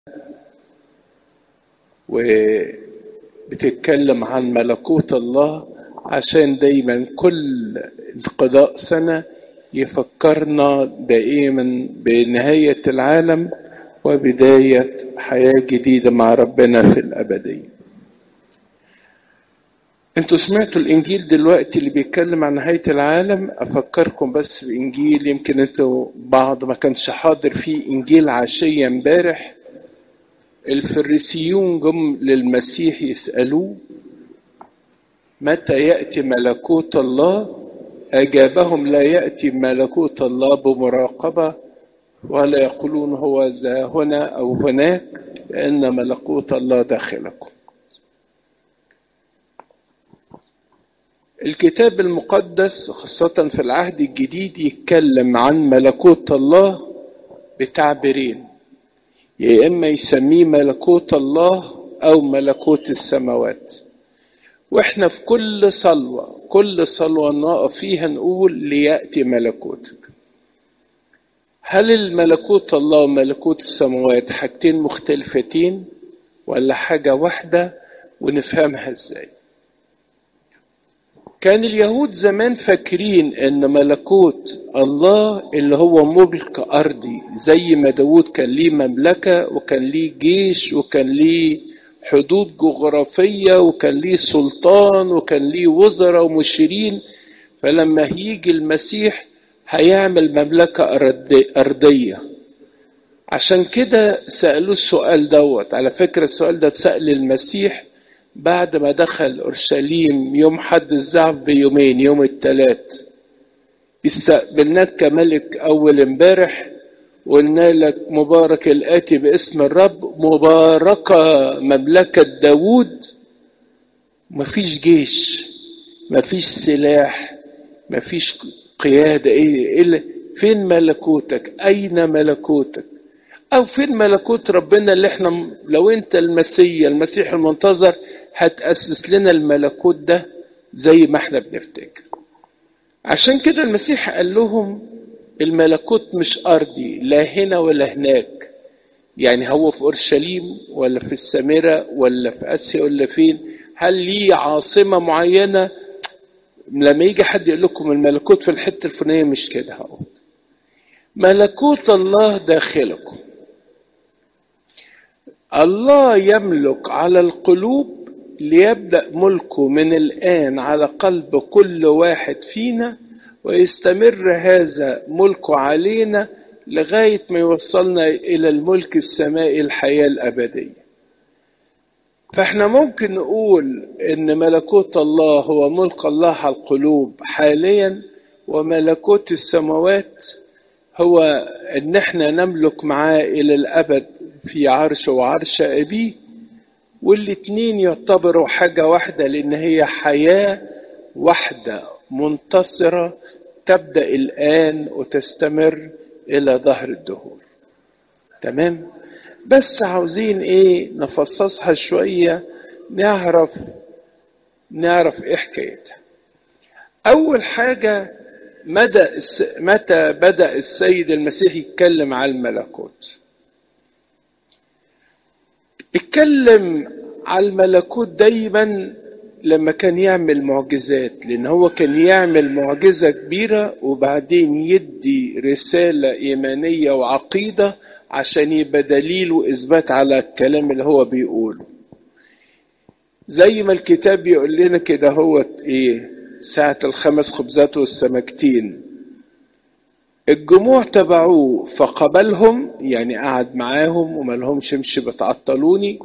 وبتتكلم عن ملكوت الله عشان دايما كل انقضاء سنة يفكرنا دائما بنهاية العالم وبداية حياة جديدة مع ربنا في الأبدية انتوا سمعتوا الانجيل دلوقتي اللي بيتكلم عن نهايه العالم افكركم بس بانجيل يمكن انتوا بعض ما كانش حاضر فيه انجيل عشيه امبارح الفريسيون جم للمسيح يسالوه متى ياتي ملكوت الله اجابهم لا ياتي ملكوت الله بمراقبه ولا يقولون هو ذا هنا او هناك لان ملكوت الله داخلكم الكتاب المقدس خاصة في العهد الجديد يتكلم عن ملكوت الله بتعبيرين يا إما يسميه ملكوت الله أو ملكوت السماوات وإحنا في كل صلوة كل صلوة نقف فيها نقول ليأتي ملكوتك هل الملكوت الله وملكوت السماوات حاجتين مختلفتين ولا حاجة واحدة ونفهمها ازاي كان اليهود زمان فاكرين ان ملكوت الله اللي هو ملك ارضي زي ما داود كان ليه مملكة وكان ليه جيش وكان ليه حدود جغرافية وكان ليه سلطان وكان ليه وزراء ومشيرين فلما هيجي المسيح هيعمل مملكة أرضية عشان كده سألوه السؤال دوت على فكرة السؤال ده سأل المسيح بعد ما دخل أورشليم يوم حد الزعف بيومين يوم الثلاث استقبلناك كملك أول امبارح وقلنا لك مبارك الآتي باسم الرب مباركة مملكة داوود مفيش جيش مفيش سلاح مفيش قيادة إيه إيه فين ملكوتك أين ملكوتك أو فين ملكوت ربنا اللي احنا لو أنت المسيا المسيح المنتظر هتأسس لنا الملكوت ده زي ما احنا بنفتكر عشان كده المسيح قال لهم الملكوت مش أرضي لا هنا ولا هناك يعني هو في أورشليم ولا في السامرة ولا في آسيا ولا فين هل ليه عاصمة معينة لما يجي حد يقول لكم الملكوت في الحتة الفلانية مش كده هقول ملكوت الله داخلكم الله يملك على القلوب ليبدأ ملكه من الآن على قلب كل واحد فينا ويستمر هذا ملكه علينا لغاية ما يوصلنا إلى الملك السمائي الحياة الأبدية فاحنا ممكن نقول ان ملكوت الله هو ملك الله على القلوب حاليا وملكوت السماوات هو ان احنا نملك معاه الى الابد في عرش وعرش ابيه والاتنين يعتبروا حاجة واحدة لان هي حياة واحدة منتصرة تبدأ الآن وتستمر إلى ظهر الدهور تمام بس عاوزين ايه نفصصها شوية نعرف نعرف ايه حكايتها اول حاجة مدى متى بدأ السيد المسيح يتكلم عن الملكوت اتكلم على الملكوت دايما لما كان يعمل معجزات لان هو كان يعمل معجزة كبيرة وبعدين يدي رسالة ايمانية وعقيدة عشان يبقى دليل واثبات على الكلام اللي هو بيقوله زي ما الكتاب يقول لنا كده هو ايه ساعة الخمس خبزات والسمكتين الجموع تبعوه فقبلهم يعني قعد معاهم وما لهمش امشي بتعطلوني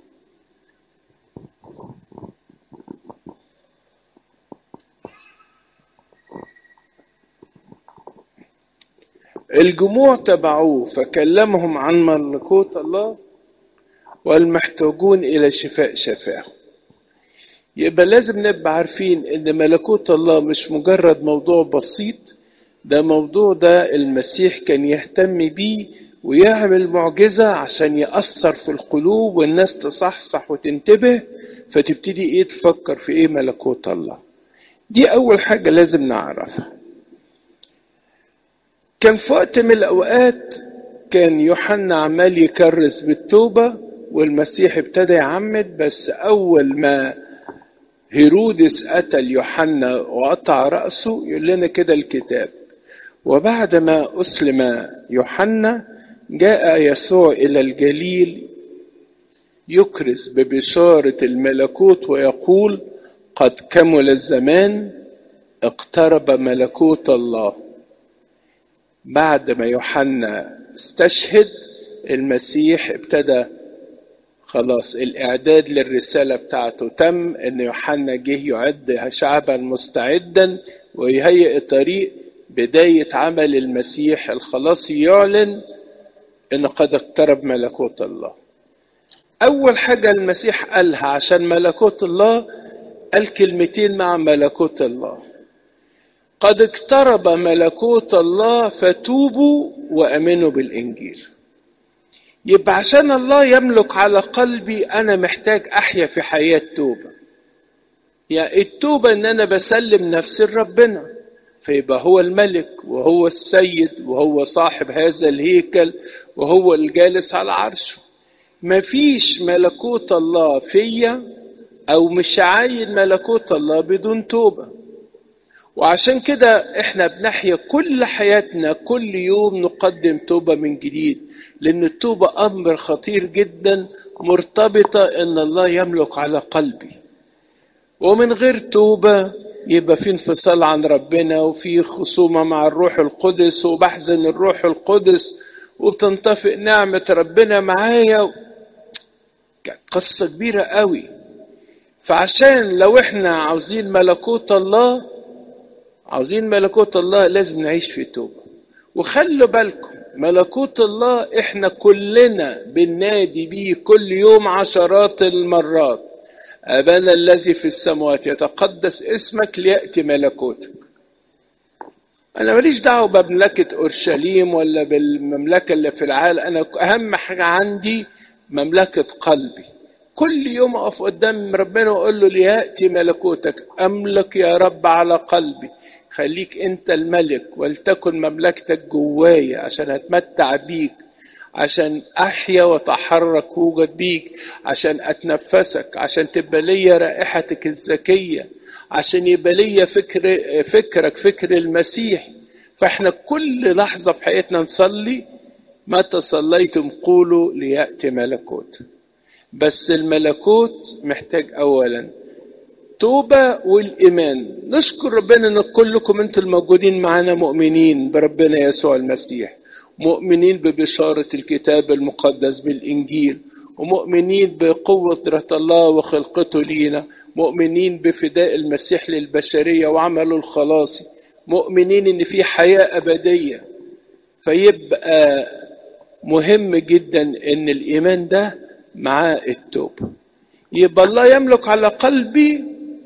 الجموع تبعوه فكلمهم عن ملكوت الله والمحتاجون إلى شفاء شفاه يبقى لازم نبقى عارفين ان ملكوت الله مش مجرد موضوع بسيط ده موضوع ده المسيح كان يهتم بيه ويعمل معجزة عشان يأثر في القلوب والناس تصحصح وتنتبه فتبتدي ايه تفكر في ايه ملكوت الله دي اول حاجة لازم نعرفها كان في وقت من الأوقات كان يوحنا عمال يكرس بالتوبة والمسيح ابتدى يعمد بس أول ما هيرودس قتل يوحنا وقطع رأسه يقول لنا كده الكتاب وبعد ما أسلم يوحنا جاء يسوع إلى الجليل يكرز ببشارة الملكوت ويقول قد كمل الزمان اقترب ملكوت الله بعد ما يوحنا استشهد المسيح ابتدى خلاص الإعداد للرسالة بتاعته تم إن يوحنا جه يعد شعبا مستعدا ويهيئ الطريق بداية عمل المسيح الخلاصي يعلن إن قد اقترب ملكوت الله أول حاجة المسيح قالها عشان ملكوت الله قال كلمتين مع ملكوت الله قد اقترب ملكوت الله فتوبوا وامنوا بالانجيل يبقى عشان الله يملك على قلبي انا محتاج احيا في حياه توبه يعني التوبه ان انا بسلم نفسي لربنا فيبقى هو الملك وهو السيد وهو صاحب هذا الهيكل وهو الجالس على عرشه مفيش ملكوت الله فيا او مش عاين ملكوت الله بدون توبه وعشان كده احنا بنحيا كل حياتنا كل يوم نقدم توبة من جديد لأن التوبة أمر خطير جدا مرتبطة إن الله يملك على قلبي ومن غير توبة يبقى في انفصال عن ربنا وفي خصومة مع الروح القدس وبحزن الروح القدس وبتنطفئ نعمة ربنا معايا قصة كبيرة قوي فعشان لو احنا عاوزين ملكوت الله عاوزين ملكوت الله لازم نعيش في توبة وخلوا بالكم ملكوت الله احنا كلنا بننادي بيه كل يوم عشرات المرات أبانا الذي في السماوات يتقدس اسمك ليأتي ملكوتك أنا ماليش دعوة بمملكة أورشليم ولا بالمملكة اللي في العالم أنا أهم حاجة عندي مملكة قلبي كل يوم أقف قدام ربنا وأقول له ليأتي ملكوتك أملك يا رب على قلبي خليك أنت الملك ولتكن مملكتك جوايا عشان أتمتع بيك عشان أحيا وأتحرك وجد بيك عشان أتنفسك عشان تبقى ليا رائحتك الزكية عشان يبقى ليا فكر فكرك فكر المسيح فاحنا كل لحظة في حياتنا نصلي متى صليتم قولوا ليأتي ملكوت بس الملكوت محتاج أولا توبة والإيمان نشكر ربنا أن كلكم أنتم الموجودين معنا مؤمنين بربنا يسوع المسيح مؤمنين ببشارة الكتاب المقدس بالإنجيل ومؤمنين بقوة قدرة الله وخلقته لينا مؤمنين بفداء المسيح للبشرية وعمله الخلاصي مؤمنين ان في حياة أبدية فيبقى مهم جدا ان الإيمان ده مع التوبة يبقى الله يملك على قلبي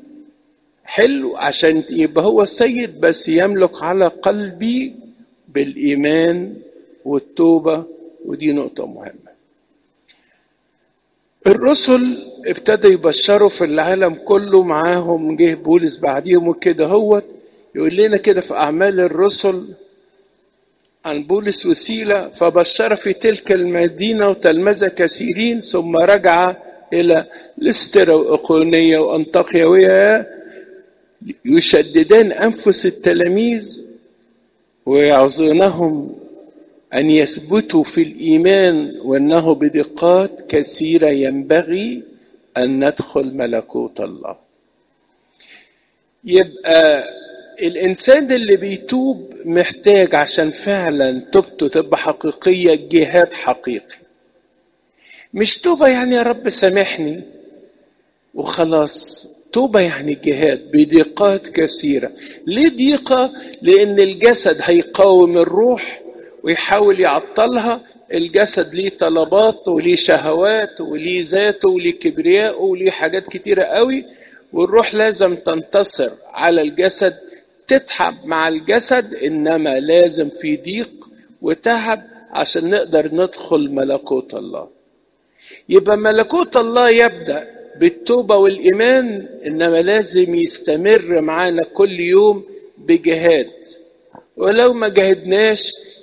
حلو عشان يبقى هو السيد بس يملك على قلبي بالإيمان والتوبة ودي نقطة مهمة الرسل ابتدى يبشروا في العالم كله معاهم جه بولس بعديهم وكده هوت يقول لنا كده في أعمال الرسل عن بولس وسيلة فبشر في تلك المدينة وتلمذ كثيرين ثم رجع إلى لسترا وإقونية وأنطاكيا ويا يشددان أنفس التلاميذ ويعظونهم أن يثبتوا في الإيمان وأنه بدقات كثيرة ينبغي أن ندخل ملكوت الله يبقى الإنسان اللي بيتوب محتاج عشان فعلا توبته تبقى حقيقية جهاد حقيقي مش توبة يعني يا رب سامحني وخلاص توبة يعني جهاد بضيقات كثيرة ليه ضيقة؟ لأن الجسد هيقاوم الروح ويحاول يعطلها الجسد ليه طلبات وليه شهوات وليه ذاته وليه كبرياء وليه حاجات كتيرة قوي والروح لازم تنتصر على الجسد تتعب مع الجسد إنما لازم في ضيق وتعب عشان نقدر ندخل ملكوت الله يبقى ملكوت الله يبدأ بالتوبة والإيمان إنما لازم يستمر معانا كل يوم بجهاد ولو ما جهدناش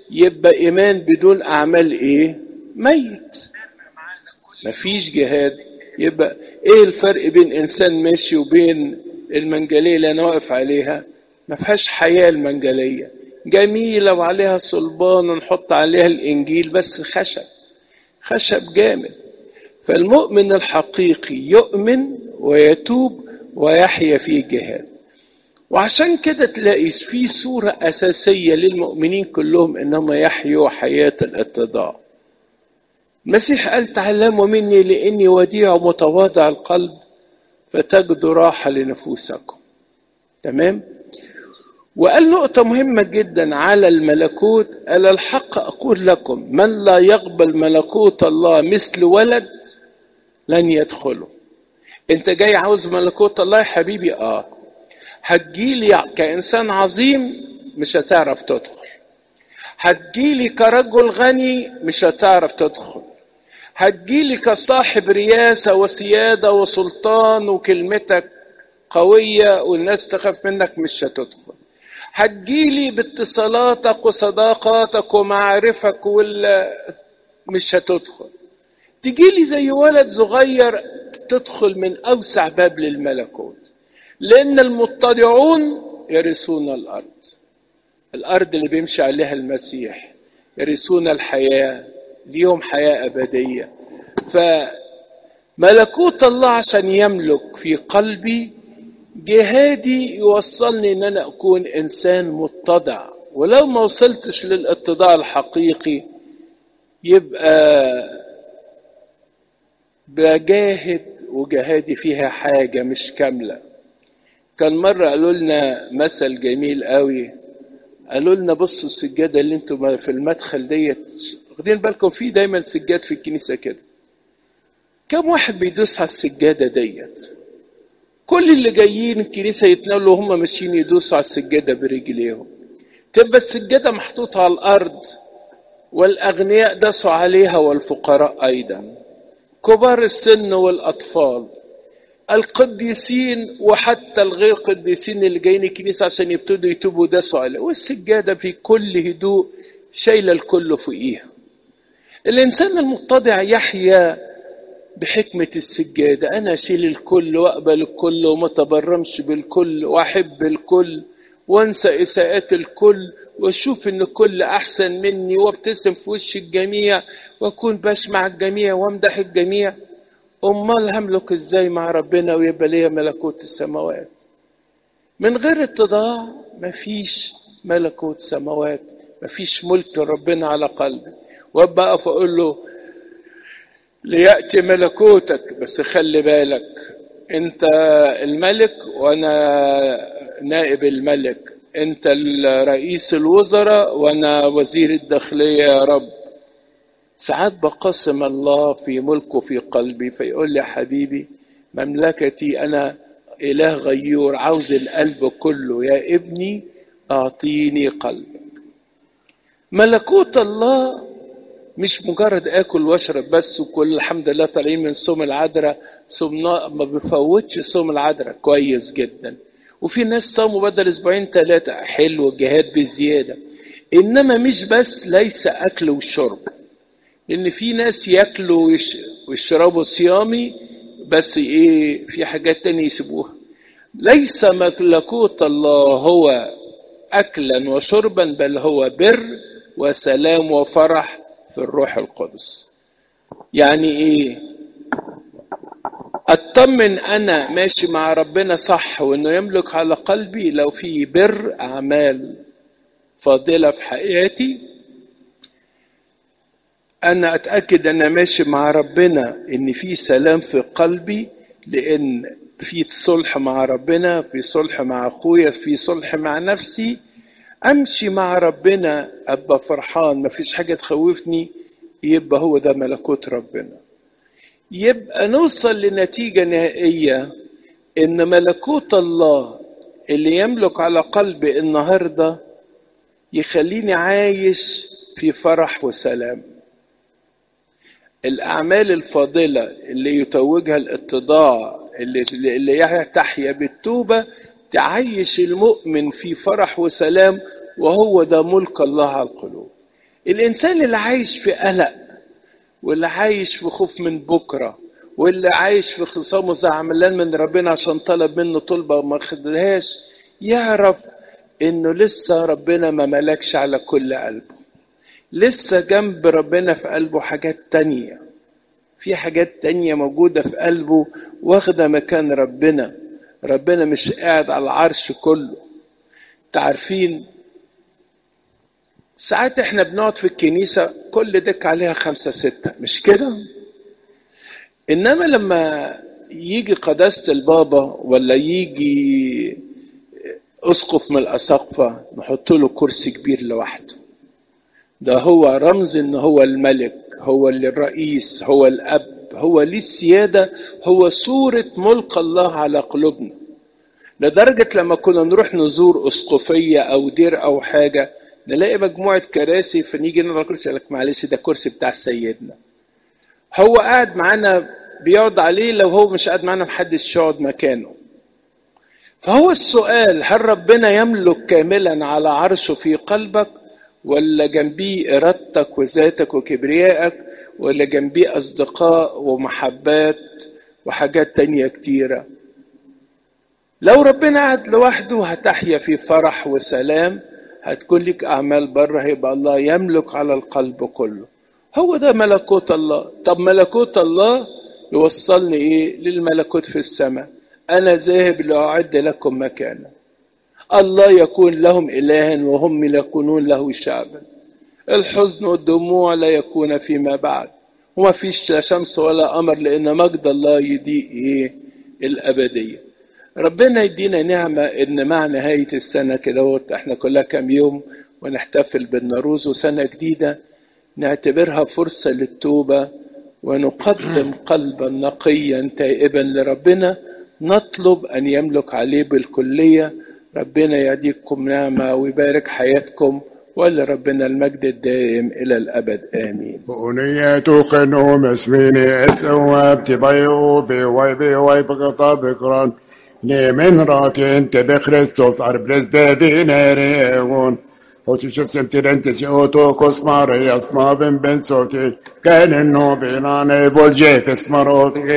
يبقى ايمان بدون اعمال ايه ميت مفيش جهاد يبقى ايه الفرق بين انسان ماشي وبين المنجليه اللي انا واقف عليها ما فيهاش حياه المنجليه جميله وعليها صلبان ونحط عليها الانجيل بس خشب خشب جامد فالمؤمن الحقيقي يؤمن ويتوب ويحيا في جهاد وعشان كده تلاقي في صورة أساسية للمؤمنين كلهم إنهم يحيوا حياة الاتضاع المسيح قال تعلموا مني لإني وديع ومتواضع القلب فتجدوا راحة لنفوسكم تمام وقال نقطة مهمة جدا على الملكوت قال الحق أقول لكم من لا يقبل ملكوت الله مثل ولد لن يدخله انت جاي عاوز ملكوت الله يا حبيبي اه هتجيلي كإنسان عظيم مش هتعرف تدخل هتجيلي كرجل غني مش هتعرف تدخل هتجيلي كصاحب رياسة وسيادة وسلطان وكلمتك قوية والناس تخاف منك مش هتدخل هتجيلي باتصالاتك وصداقاتك ومعارفك ولا مش هتدخل تجيلي زي ولد صغير تدخل من أوسع باب للملكوت لأن المتضعون يرثون الأرض الأرض اللي بيمشي عليها المسيح يرثون الحياة ليهم حياة أبدية فملكوت الله عشان يملك في قلبي جهادي يوصلني ان انا اكون انسان متضع ولو ما وصلتش للاتضاع الحقيقي يبقى بجاهد وجهادي فيها حاجه مش كامله كان مره قالوا لنا مثل جميل قوي قالوا لنا بصوا السجاده اللي انتم في المدخل ديت واخدين بالكم في دايما سجاد في الكنيسه كده كم واحد بيدوس على السجاده ديت كل اللي جايين الكنيسة يتناولوا وهم ماشيين يدوسوا على السجادة برجليهم تبقى السجادة محطوطة على الأرض والأغنياء داسوا عليها والفقراء أيضا كبار السن والأطفال القديسين وحتى الغير قديسين اللي جايين الكنيسة عشان يبتدوا يتوبوا داسوا عليها والسجادة في كل هدوء شايلة الكل فوقيها الإنسان المتضع يحيا بحكمة السجادة أنا أشيل الكل وأقبل الكل وما تبرمش بالكل وأحب الكل وأنسى إساءات الكل وأشوف إن الكل أحسن مني وابتسم في وش الجميع وأكون بسمع الجميع وأمدح الجميع أمال هملك إزاي مع ربنا ويبقى ليا ملكوت السماوات من غير اتضاع مفيش ملكوت سماوات مفيش ملك ربنا على قلبي وابقى أقف أقول له ليأتي ملكوتك بس خلي بالك انت الملك وانا نائب الملك انت رئيس الوزراء وانا وزير الداخلية يا رب ساعات بقسم الله في ملكه في قلبي فيقول لي حبيبي مملكتي انا اله غيور عاوز القلب كله يا ابني اعطيني قلبك ملكوت الله مش مجرد اكل واشرب بس وكل الحمد لله طالعين من صوم العذراء صومنا ما بفوتش صوم العذراء كويس جدا وفي ناس صاموا بدل اسبوعين ثلاثه حلو الجهاد بزياده انما مش بس ليس اكل وشرب لان في ناس ياكلوا ويشربوا صيامي بس ايه في حاجات تانية يسيبوها ليس ملكوت الله هو اكلا وشربا بل هو بر وسلام وفرح في الروح القدس يعني ايه اطمن انا ماشي مع ربنا صح وانه يملك على قلبي لو في بر اعمال فاضله في حياتي انا اتاكد انا ماشي مع ربنا ان في سلام في قلبي لان في صلح مع ربنا في صلح مع اخويا في صلح مع نفسي امشي مع ربنا ابقى فرحان مفيش حاجه تخوفني يبقى هو ده ملكوت ربنا يبقى نوصل لنتيجه نهائيه ان ملكوت الله اللي يملك على قلبي النهارده يخليني عايش في فرح وسلام الاعمال الفاضله اللي يتوجها الاتضاع اللي اللي تحيا بالتوبه تعيش المؤمن في فرح وسلام وهو ده ملك الله على القلوب الإنسان اللي عايش في قلق واللي عايش في خوف من بكرة واللي عايش في خصام وزعملان من ربنا عشان طلب منه طلبة وما خدلهاش يعرف إنه لسه ربنا ما ملكش على كل قلبه لسه جنب ربنا في قلبه حاجات تانية في حاجات تانية موجودة في قلبه واخدة مكان ربنا ربنا مش قاعد على العرش كله تعرفين ساعات احنا بنقعد في الكنيسة كل دك عليها خمسة ستة مش كده انما لما يجي قداسة البابا ولا يجي اسقف من الاساقفة نحط له كرسي كبير لوحده ده هو رمز ان هو الملك هو اللي الرئيس هو الاب هو ليه السيادة هو صورة ملك الله على قلوبنا لدرجة لما كنا نروح نزور اسقفية او دير او حاجة نلاقي مجموعة كراسي فنيجي نقعد على الكرسي لك معلش ده كرسي بتاع سيدنا هو قاعد معانا بيقعد عليه لو هو مش قاعد معانا محدش يقعد مكانه فهو السؤال هل ربنا يملك كاملا على عرشه في قلبك ولا جنبيه إرادتك وذاتك وكبريائك ولا جنبيه أصدقاء ومحبات وحاجات تانية كتيرة لو ربنا قعد لوحده هتحيا في فرح وسلام هتكون لك أعمال بره هيبقى الله يملك على القلب كله هو ده ملكوت الله طب ملكوت الله يوصلني إيه للملكوت في السماء أنا ذاهب لأعد لكم مكانا الله يكون لهم إلها وهم يكونون له شعبا الحزن والدموع لا يكون فيما بعد وما فيش لا شمس ولا قمر لأن مجد الله يضيء إيه الأبدية ربنا يدينا نعمة إن مع نهاية السنة كده احنا كلها كام يوم ونحتفل بالنوروز وسنة جديدة نعتبرها فرصة للتوبة ونقدم قلبا نقيا تائبا لربنا نطلب أن يملك عليه بالكلية ربنا يعطيكم نعمة ويبارك حياتكم ولربنا المجد الدائم إلى الأبد آمين أنية خنوم اسميني اسواب تبيوبي ويبي ويبغطى بكران من راتين تبي خريستوس أربرز دادين ريغون وتشو سمترنت سيوتو كوسماري اسما بن بن صوتي كان النوبيناني فولجيت اسمروت